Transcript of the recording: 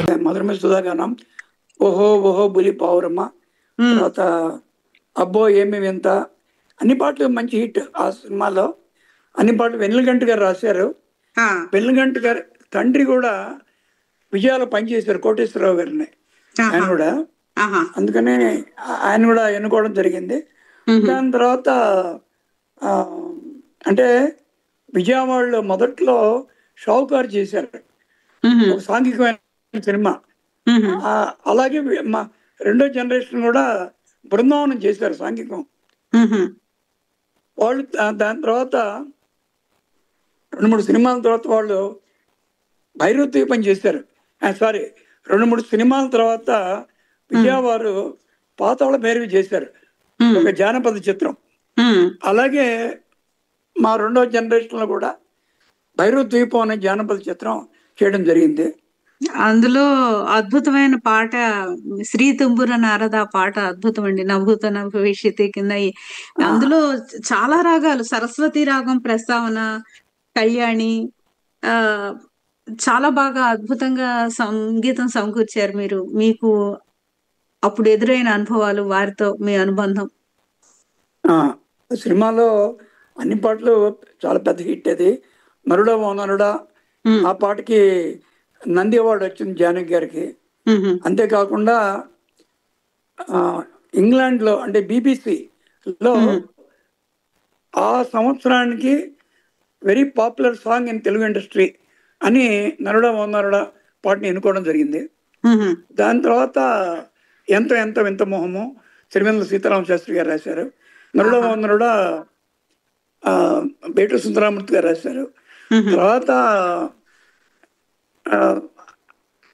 మధురమ సుధాగానం ఓహో ఓహో బులి పావురమ్మ ఉమ్, తర్వాత అబ్బో ఏమి వింత అన్ని పాటలు మంచి హిట్ ఆ సినిమాలో అన్ని పాటలు వెన్నెలగంట గారు రాశారు ఆ, వెన్నెలగంట గారి తండ్రి కూడా విజయాలు పనిచేశారు కోటేశ్వరరావు గారిని ఆయన ఆహా, కూడా ఆహా, అందుకనే ఆ- ఆయన కూడా ఎన్నుకోవడం జరిగింది ఉహు, దాని తర్వాత ఆ, అంటే విజయవాడలో మొదట్లో షావుకారు చేశారు ఉహు, ఒక సాంఘికమైన సినిమా ఉహు, ఆ, అలాగే వి- మా రెండో జనరేషన్ కూడా బృందావనం చేశారు సాంఘికం ఉహు, వాళ్ళు దా- దాని తర్వాత రెండు మూడు సినిమాల తర్వాత వాళ్ళు భైరవ దీపం చేశారు సారీ రెండు మూడు సినిమాల తర్వాత విజయవారు పాతాళ భైరవి చేశారు ఉమ్, ఒక జానపద చిత్రం ఉమ్, అలాగే మా రెండో జనరేషన్లో కూడా భైరవ ద్వీపం అనే జానపద చిత్రం చేయడం జరిగింది అందులో అద్భుతమైన పాట శ్రీ తుంబుర నారద పాట అద్భుతం అండి నవ్వుత భవిష్యత్తు కింద ఈ- అందులో చాలా రాగాలు సరస్వతి రాగం ప్రస్తావన కళ్యాణి ఆ చాలా బాగా అద్భుతంగా సంగీతం సమకూర్చారు మీరు మీకు అప్పుడు ఎదురైన అనుభవాలు వారితో మీ అనుబంధం ఆ, సినిమాలో అన్ని పాటలు చాలా పెద్ద హిట్ అది నరుడా ఓ నరుడా ఉమ్, ఆ పాటకి నంది అవార్డు వచ్చింది జానకి గారికి ఉహు, అంతేకాకుండా ఆ, ఇంగ్లాండ్లో అంటే బీబీసీలో ఆ సంవత్సరానికి very popular song in Telugu industry అని నరుడా ఓ నరుడా పాటని ఎన్నుకోవడం జరిగింది ఉహు, దాని తర్వాత ఎంత ఎంత వింత మొహము సిరివెన్నెల సీతారామ శాస్త్రి గారు రాశారు నరుడ నరుడ బేటు సుందరామూర్తి గారు రాశారు ఉహు, తర్వాత ఆ,